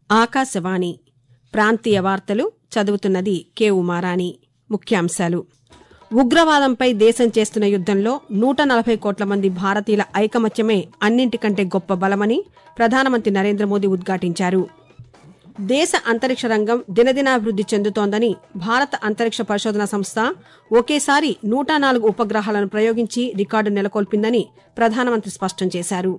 ఆకాశవాణి ప్రాంతీయ వార్తలు చదువుతున్నది కె ఉమారాణి ముఖ్యాంశాలు ఉగ్రవాదంపై దేశం చేస్తున్న యుద్దంలో నూట నలభై కోట్ల మంది భారతీయుల ఐకమత్యమే అన్నింటికంటే గొప్ప బలమని ప్రధానమంత్రి నరేంద్ర మోదీ ఉద్ఘాటించారు దేశ అంతరిక్ష రంగం దినదినాభివృద్ది చెందుతోందని భారత అంతరిక్ష పరిశోధన సంస్థ ఒకేసారి నూట నాలుగు ఉపగ్రహాలను ప్రయోగించి రికార్డు నెలకొల్పిందని ప్రధానమంత్రి స్పష్టం చేశారు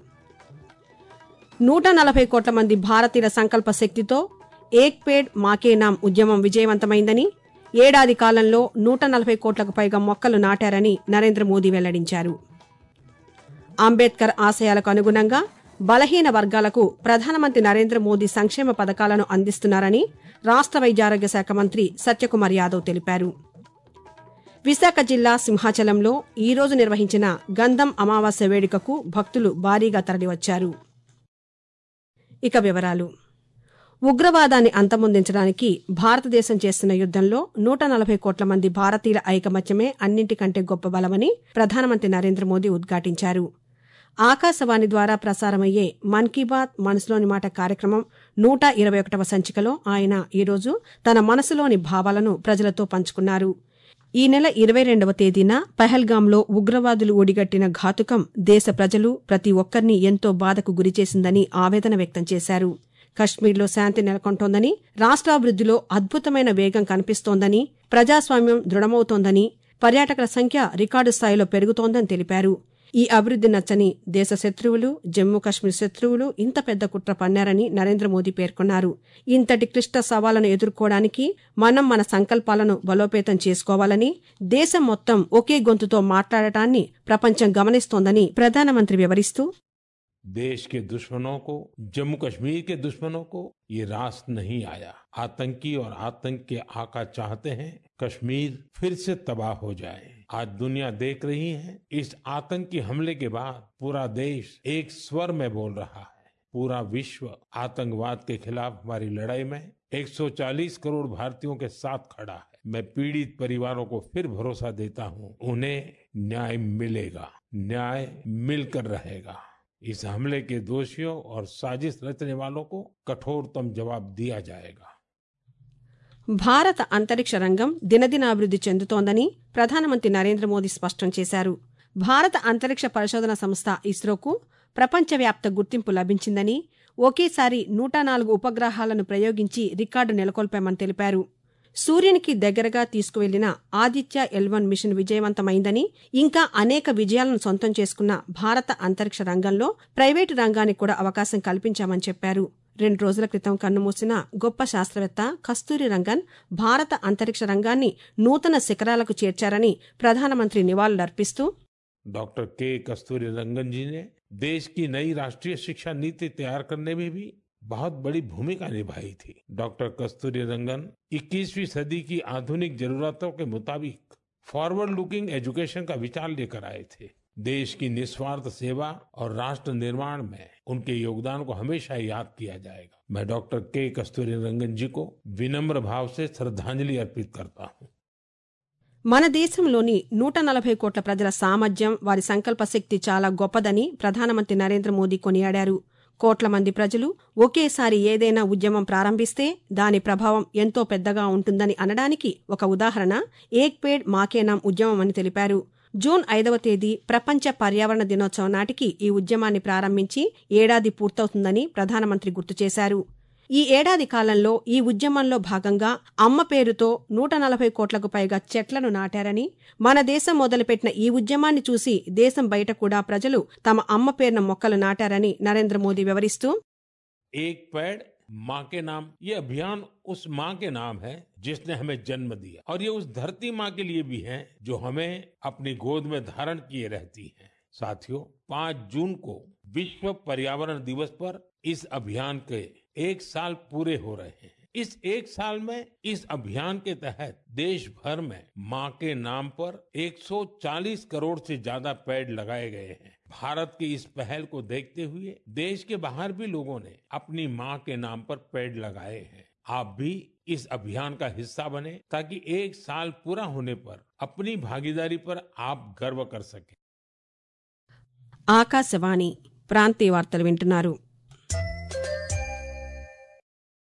నూట నలభై కోట్ల మంది భారతీయుల సంకల్ప శక్తితో ఏక్ పేడ్ మాకే నామ్ ఉద్యమం విజయవంతమైందని ఏడాది కాలంలో నూట నలభై కోట్లకు పైగా మొక్కలు నాటారని నరేంద్ర మోదీ వెల్లడించారు అంబేద్కర్ ఆశయాలకు అనుగుణంగా బలహీన వర్గాలకు ప్రధానమంత్రి నరేంద్ర మోదీ సంక్షేమ పథకాలను అందిస్తున్నారని రాష్ట్ర వైద్యారోగ్య శాఖ మంత్రి సత్యకుమార్ యాదవ్ తెలిపారు విశాఖ జిల్లా సింహాచలంలో ఈ రోజు నిర్వహించిన గంధం అమావాస్య వేడుకకు భక్తులు భారీగా తరలివచ్చారు ఇక వివరాలు ఉగ్రవాదాన్ని అంతమొందించడానికి భారతదేశం చేస్తున్న యుద్దంలో నూట నలభై కోట్ల మంది భారతీయుల ఐకమత్యమే అన్నింటికంటే గొప్ప బలమని ప్రధానమంత్రి నరేంద్ర మోదీ ఉద్ఘాటించారు ఆకాశవాణి ద్వారా ప్రసారమయ్యే మన్ కీ బాత్ మనసులోని మాట కార్యక్రమం నూట ఇరవై ఒకటవ సంచికలో ఆయన ఈరోజు తన మనసులోని భావాలను ప్రజలతో పంచుకున్నారు ఈ నెల ఇరవై రెండవ తేదీన పహల్గాంలో ఉగ్రవాదులు ఒడిగట్టిన ఘాతుకం దేశ ప్రజలు ప్రతి ఒక్కరిని ఎంతో బాధకు గురిచేసిందని ఆవేదన వ్యక్తం చేశారు కశ్మీర్లో శాంతి నెలకొంటోందని రాష్ట్రాభివృద్దిలో అద్భుతమైన వేగం కనిపిస్తోందని ప్రజాస్వామ్యం దృఢమవుతోందని పర్యాటకుల సంఖ్య రికార్డు స్థాయిలో పెరుగుతోందని తెలిపారు ఈ అభివృద్ది నచ్చని దేశ శత్రువులు జమ్మూ కశ్మీర్ శత్రువులు ఇంత పెద్ద కుట్ర పన్నారని నరేంద్ర మోదీ పేర్కొన్నారు ఇంతటి క్లిష్ట సవాళ్లను ఎదుర్కోవడానికి మనం మన సంకల్పాలను బలోపేతం చేసుకోవాలని దేశం మొత్తం ఒకే గొంతుతో మాట్లాడటాన్ని ప్రపంచం గమనిస్తోందని ప్రధానమంత్రి వివరిస్తూ देश के दुश्मनों को जम्मू कश्मीर के दुश्मनों को ये रास नहीं आया आतंकी और आतंक के आका चाहते हैं कश्मीर फिर से तबाह हो जाए आज दुनिया देख रही है इस आतंकी हमले के बाद पूरा देश एक स्वर में बोल रहा है पूरा विश्व आतंकवाद के खिलाफ हमारी लड़ाई में 140 करोड़ भारतीयों के साथ खड़ा है मैं पीड़ित परिवारों को फिर भरोसा देता हूं उन्हें न्याय मिलेगा न्याय मिलकर रहेगा इस हमले के दोषियों और साजिश रचने वालों को कठोरतम जवाब दिया जाएगा భారత అంతరిక్ష రంగం దినదినాభివృద్ది చెందుతోందని ప్రధానమంత్రి నరేంద్ర మోదీ స్పష్టం చేశారు భారత అంతరిక్ష పరిశోధన సంస్థ ఇస్రోకు ప్రపంచవ్యాప్త గుర్తింపు లభించిందని ఒకేసారి నూట నాలుగు ఉపగ్రహాలను ప్రయోగించి రికార్డు నెలకొల్పామని తెలిపారు సూర్యునికి దగ్గరగా తీసుకువెళ్లిన ఆదిత్య ఎల్వన్ మిషన్ విజయవంతమైందని ఇంకా అనేక విజయాలను సొంతం చేసుకున్న భారత అంతరిక్ష రంగంలో ప్రైవేటు రంగానికి కూడా అవకాశం కల్పించామని చెప్పారు రెండు రోజుల క్రితం కన్నుమూసిన గొప్ప శాస్త్రవేత్త కస్తూరి రంగన్ భారత అంతరిక్ష రంగాన్ని నూతన శిఖరాలకు చేర్చారని ప్రధానమంత్రి నివాళులర్పిస్తూ डॉक्टर के कस्तूरी रंगन जी ने देश की नई राष्ट्रीय शिक्षा नीति तैयार करने में भी बहुत बड़ी भूमिका निभाई थी डॉक्टर कस्तूरी रंगन 21वीं सदी की आधुनिक जरूरतों के मुताबिक फॉरवर्ड लुकिंग एजुकेशन का विचार लेकर आए थे देश की निस्वार्थ सेवा और राष्ट्र निर्माण में उनके योगदान को हमेशा याद किया जाएगा मैं डॉक्टर के कस्तूरी रंगन जी को विनम्र भाव से श्रद्धांजलि अर्पित करता हूँ మన దేశంలోని నూట నలభై కోట్ల ప్రజల సామర్థ్యం వారి సంకల్ప శక్తి చాలా గొప్పదని ప్రధానమంత్రి నరేంద్ర మోదీ కొనియాడారు కోట్ల మంది ప్రజలు ఒకేసారి ఏదైనా ఉద్యమం ప్రారంభిస్తే దాని ప్రభావం ఎంతో పెద్దగా ఉంటుందని అనడానికి ఒక ఉదాహరణ ఏక్ పేడ్ మాకేనాం ఉద్యమం అని తెలిపారు జూన్ ఐదవ తేదీ ప్రపంచ పర్యావరణ దినోత్సవం నాటికి ఈ ఉద్యమాన్ని ప్రారంభించి ఏడాది పూర్తవుతుందని ప్రధానమంత్రి గుర్తు చేశారు ఈ ఏడాది కాలంలో ఈ ఉద్యమంలో భాగంగా అమ్మ పేరుతో నూట నలభై కోట్లకు పైగా చెట్లను నాటారని మన దేశం మొదలుపెట్టిన ఈ ఉద్యమాన్ని చూసి దేశం బయట కూడా ప్రజలు తమ అమ్మ పేరున మొక్కలు నాటారని నరేంద్ర మోదీ వివరిస్తూ एक पेड़ माँ के नाम ये अभियान उस माँ के नाम है जिसने हमें जन्म दिया और ये उस धरती माँ के लिए भी है जो हमें अपनी गोद में धारण किए रहती है साथियों पाँच जून को विश्व पर्यावरण दिवस पर इस अभियान के एक साल पूरे हो रहे हैं इस एक साल में इस अभियान के तहत देश भर में माँ के नाम पर 140 करोड़ से ज्यादा पेड़ लगाए गए हैं भारत की इस पहल को देखते हुए देश के बाहर भी लोगों ने अपनी माँ के नाम पर पेड़ लगाए हैं आप भी इस अभियान का हिस्सा बने ताकि एक साल पूरा होने पर अपनी भागीदारी पर आप गर्व कर सकें ఆకాశవాణి ప్రాంతీయ వార్తలు వింటున్నారు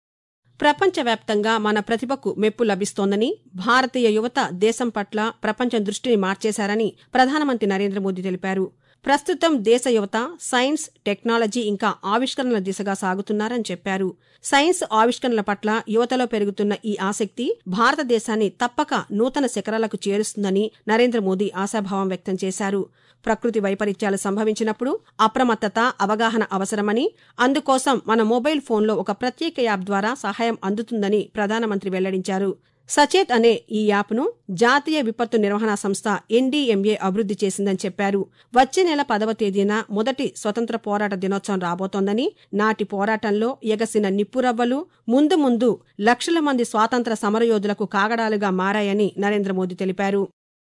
ప్రపంచవ్యాప్తంగా మన ప్రతిభకు మెప్పు లభిస్తోందని భారతీయ యువత దేశం పట్ల ప్రపంచం దృష్టిని మార్చేశారని ప్రధానమంత్రి నరేంద్ర మోదీ తెలిపారు ప్రస్తుతం దేశ యువత సైన్స్ టెక్నాలజీ ఇంకా ఆవిష్కరణల దిశగా సాగుతున్నారని చెప్పారు సైన్స్ ఆవిష్కరణల పట్ల యువతలో పెరుగుతున్న ఈ ఆసక్తి భారతదేశాన్ని తప్పక నూతన శిఖరాలకు చేరుస్తుందని నరేంద్ర మోదీ ఆశాభావం వ్యక్తం చేశారు ప్రకృతి వైపరీత్యాలు సంభవించినప్పుడు అప్రమత్తత అవగాహన అవసరమని అందుకోసం మన మొబైల్ ఫోన్లో ఒక ప్రత్యేక యాప్ ద్వారా సహాయం అందుతుందని ప్రధానమంత్రి వెల్లడించారు సచేత్ అనే ఈ యాప్ను జాతీయ విపత్తు నిర్వహణ సంస్థ ఎన్డీఎంఏ అభివృద్ది చేసిందని చెప్పారు వచ్చే నెల పదవ తేదీన మొదటి స్వతంత్ర పోరాట దినోత్సవం రాబోతోందని నాటి పోరాటంలో ఎగసిన నిప్పురవ్వలు ముందు ముందు లక్షల మంది స్వాతంత్ర సమరయోధులకు కాగడాలుగా మారాయని నరేంద్ర మోదీ తెలిపారు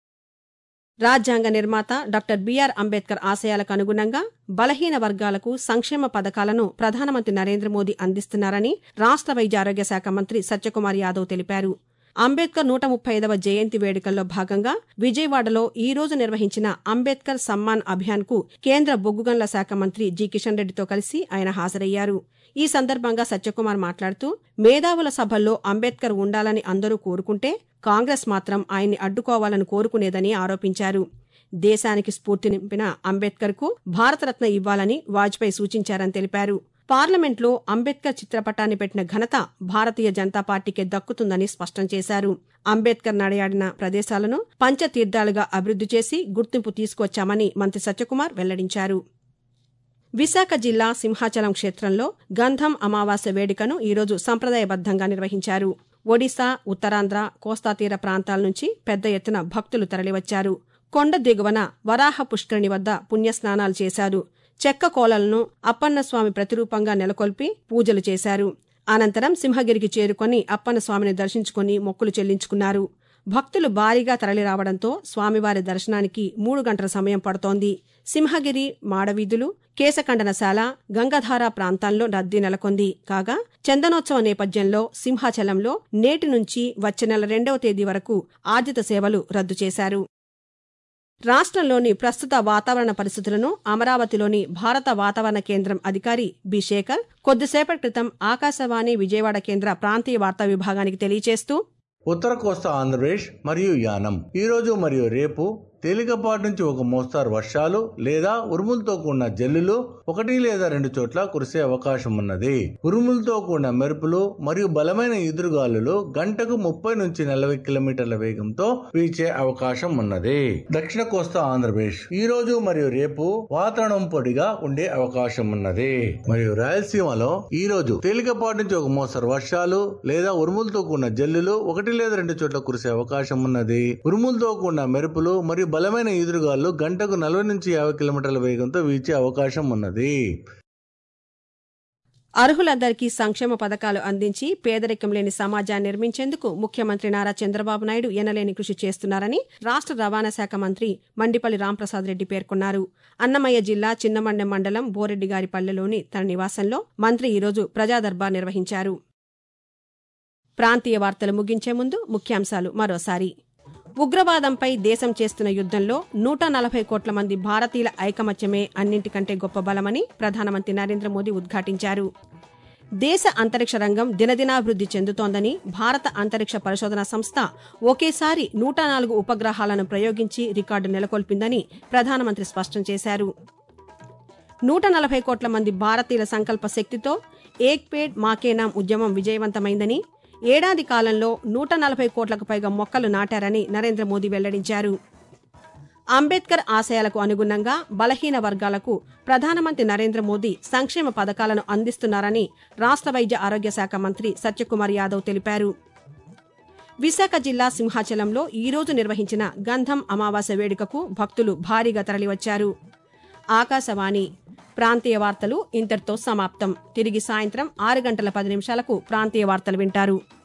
రాజ్యాంగ నిర్మాత డాక్టర్ బిఆర్ అంబేద్కర్ ఆశయాలకు అనుగుణంగా బలహీన వర్గాలకు సంక్షేమ పథకాలను ప్రధానమంత్రి నరేంద్ర మోదీ అందిస్తున్నారని రాష్ట్ర వైద్య ఆరోగ్య శాఖ మంత్రి సత్యకుమార్ యాదవ్ తెలిపారు అంబేద్కర్ నూట ముప్పై ఐదవ జయంతి వేడుకల్లో భాగంగా విజయవాడలో ఈ రోజు నిర్వహించిన అంబేద్కర్ సమ్మాన్ అభియాన్కు కేంద్ర బొగ్గుగన్ల శాఖ మంత్రి జి కిషన్ రెడ్డితో కలిసి ఆయన హాజరయ్యారు ఈ సందర్భంగా సత్యకుమార్ మాట్లాడుతూ మేధావుల సభల్లో అంబేద్కర్ ఉండాలని అందరూ కోరుకుంటే కాంగ్రెస్ మాత్రం ఆయన్ని అడ్డుకోవాలని కోరుకునేదని ఆరోపించారు దేశానికి స్ఫూర్తి నింపిన అంబేద్కర్కు భారతరత్న ఇవ్వాలని వాజ్పేయి సూచించారని తెలిపారు పార్లమెంట్లో అంబేద్కర్ చిత్రపటాన్ని పెట్టిన ఘనత భారతీయ జనతా పార్టీకే దక్కుతుందని స్పష్టం చేశారు అంబేద్కర్ నడయాడిన ప్రదేశాలను పంచతీర్థాలుగా అభివృద్ది చేసి గుర్తింపు తీసుకొచ్చామని మంత్రి సత్యకుమార్ వెల్లడించారు విశాఖ జిల్లా సింహాచలం క్షేత్రంలో గంధం అమావాస్య వేడుకను ఈరోజు సంప్రదాయబద్దంగా నిర్వహించారు ఒడిశా ఉత్తరాంధ్ర కోస్తా తీర ప్రాంతాల నుంచి పెద్ద ఎత్తున భక్తులు తరలివచ్చారు కొండ దిగువన వరాహ పుష్కరిణి వద్ద పుణ్యస్నానాలు చేశారు చెక్క కోలలను అప్పన్నస్వామి ప్రతిరూపంగా నెలకొల్పి పూజలు చేశారు అనంతరం సింహగిరికి చేరుకొని అప్పన్నస్వామిని దర్శించుకుని మొక్కులు చెల్లించుకున్నారు భక్తులు భారీగా తరలిరావడంతో స్వామివారి దర్శనానికి మూడు గంటల సమయం పడుతోంది సింహగిరి మాడవీధులు కేశఖండనశాల గంగాధార ప్రాంతాల్లో రద్దీ నెలకొంది కాగా చందనోత్సవ నేపథ్యంలో సింహాచలంలో నేటి నుంచి వచ్చే నెల రెండవ తేదీ వరకు ఆర్జిత సేవలు రద్దు చేశారు రాష్ట్రంలోని ప్రస్తుత వాతావరణ పరిస్థితులను అమరావతిలోని భారత వాతావరణ కేంద్రం అధికారి బి శేఖర్ కొద్దిసేపటి క్రితం ఆకాశవాణి విజయవాడ కేంద్ర ప్రాంతీయ వార్తా విభాగానికి తెలియజేస్తూ ఉత్తర కోస్తా ఆంధ్రప్రదేశ్ మరియు యానం ఈ రోజు మరియు రేపు తేలికపాటి నుంచి ఒక మోస్తారు వర్షాలు లేదా ఉరుములతో కూడిన జల్లులు ఒకటి లేదా రెండు చోట్ల కురిసే అవకాశం ఉన్నది ఉరుములతో కూడిన మెరుపులు మరియు బలమైన ఎదురుగాలులు గంటకు ముప్పై నుంచి నలభై కిలోమీటర్ల వేగంతో వీచే అవకాశం ఉన్నది దక్షిణ కోస్తా ఆంధ్రప్రదేశ్ ఈ రోజు మరియు రేపు వాతావరణం పొడిగా ఉండే అవకాశం ఉన్నది మరియు రాయలసీమలో ఈ రోజు తేలికపాటి నుంచి ఒక మోస్తరు వర్షాలు లేదా ఉరుములతో కూడిన జల్లులు ఒకటి లేదా రెండు చోట్ల కురిసే అవకాశం ఉన్నది ఉరుములతో కూడిన మెరుపులు మరియు బలమైన ఈదురుగాలు గంటకు నలభై నుంచి యాభై కిలోమీటర్ల వేగంతో వీచే అవకాశం ఉన్నది అర్హులందరికీ సంక్షేమ పథకాలు అందించి పేదరికం లేని సమాజాన్ని నిర్మించేందుకు ముఖ్యమంత్రి నారా చంద్రబాబు నాయుడు ఎనలేని కృషి చేస్తున్నారని రాష్ట్ర రవాణా శాఖ మంత్రి మండిపల్లి రాంప్రసాద్ రెడ్డి పేర్కొన్నారు అన్నమయ్య జిల్లా చిన్నమండెం మండలం బోరెడ్డిగారిపల్లెలోని తన నివాసంలో మంత్రి ఈరోజు ప్రజాదర్బార్ నిర్వహించారు ప్రాంతీయ వార్తలు ముగించే ముందు ముఖ్యాంశాలు మరోసారి ఉగ్రవాదంపై దేశం చేస్తున్న యుద్దంలో నూట నలభై కోట్ల మంది భారతీయుల ఐకమత్యమే అన్నింటికంటే గొప్ప బలమని ప్రధానమంత్రి నరేంద్ర మోదీ ఉద్ఘాటించారు దేశ అంతరిక్ష రంగం దినదినాభివృద్ది చెందుతోందని భారత అంతరిక్ష పరిశోధన సంస్థ ఒకేసారి నూట నాలుగు ఉపగ్రహాలను ప్రయోగించి రికార్డు నెలకొల్పిందని ప్రధానమంత్రి స్పష్టం చేశారు నూట నలభై కోట్ల మంది భారతీయుల సంకల్ప శక్తితో ఏక్ పేడ్ మాకే నామ్ ఉద్యమం విజయవంతమైందని ఏడాది కాలంలో నూట నలభై కోట్లకు పైగా మొక్కలు నాటారని నరేంద్ర మోదీ వెల్లడించారు అంబేద్కర్ ఆశయాలకు అనుగుణంగా బలహీన వర్గాలకు ప్రధానమంత్రి నరేంద్ర మోదీ సంక్షేమ పథకాలను అందిస్తున్నారని రాష్ట్ర వైద్య ఆరోగ్య శాఖ మంత్రి సత్యకుమార్ యాదవ్ తెలిపారు విశాఖ జిల్లా సింహాచలంలో ఈ రోజు నిర్వహించిన గంధం అమావాస్య వేడుకకు భక్తులు భారీగా తరలివచ్చారు ఆకాశవాణి ప్రాంతీయ వార్తలు ఇంతటితో సమాప్తం తిరిగి సాయంత్రం ఆరు గంటల పది నిమిషాలకు ప్రాంతీయ వార్తలు వింటారు